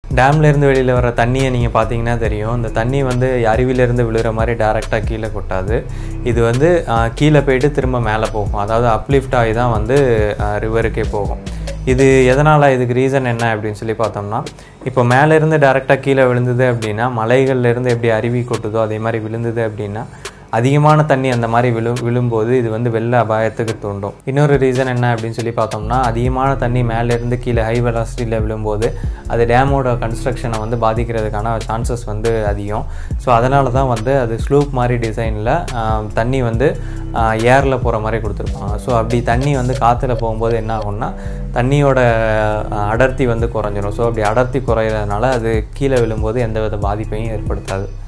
டேம்ல இருந்து வெளியில் வர தண்ணியை நீங்கள் பார்த்தீங்கன்னா தெரியும் இந்த தண்ணி வந்து அருவியிலேருந்து விழுகிற மாதிரி டேரெக்டாக கீழே கொட்டாது இது வந்து ஆஹ், கீழே போயிட்டு திரும்ப மேலே போகும் அதாவது அப்லிஃப்ட் ஆகி தான் வந்து ரிவருக்கே போகும் இது எதனால் இதுக்கு ரீசன் என்ன அப்படின்னு சொல்லி பார்த்தோம்னா இப்போ மேலேருந்து டேரெக்டாக கீழே விழுந்தது அப்படின்னா மலைகள்லேருந்து எப்படி அருவி கொட்டுதோ அதே மாதிரி விழுந்தது அப்படின்னா அதிகமான தண்ணி அந்த மாதிரி விழு விழும்போது இது வந்து வெள்ள அபாயத்துக்கு தூண்டும் இன்னொரு ரீசன் என்ன அப்படின்னு சொல்லி பார்த்தோம்னா அதிகமான தண்ணி மேலேருந்து கீழே ஹை வெலாசிட்டியில் விழும்போது அது டேமோட கன்ஸ்ட்ரக்ஷனை வந்து பாதிக்கிறதுக்கான சான்சஸ் வந்து அதிகம் ஸோ அதனால தான் வந்து அது ஸ்லூப் மாதிரி டிசைனில் தண்ணி வந்து ஏரில் போகிற மாதிரி கொடுத்துருப்பாங்க ஸோ அப்படி தண்ணி வந்து காற்றுல போகும்போது என்ன ஆகும்னா தண்ணியோட ஆஹ், அடர்த்தி வந்து குறைஞ்சிரும் ஸோ அப்படி அடர்த்தி குறையிறதுனால அது கீழே விழும்போது எந்தவித பாதிப்பையும் ஏற்படுத்தாது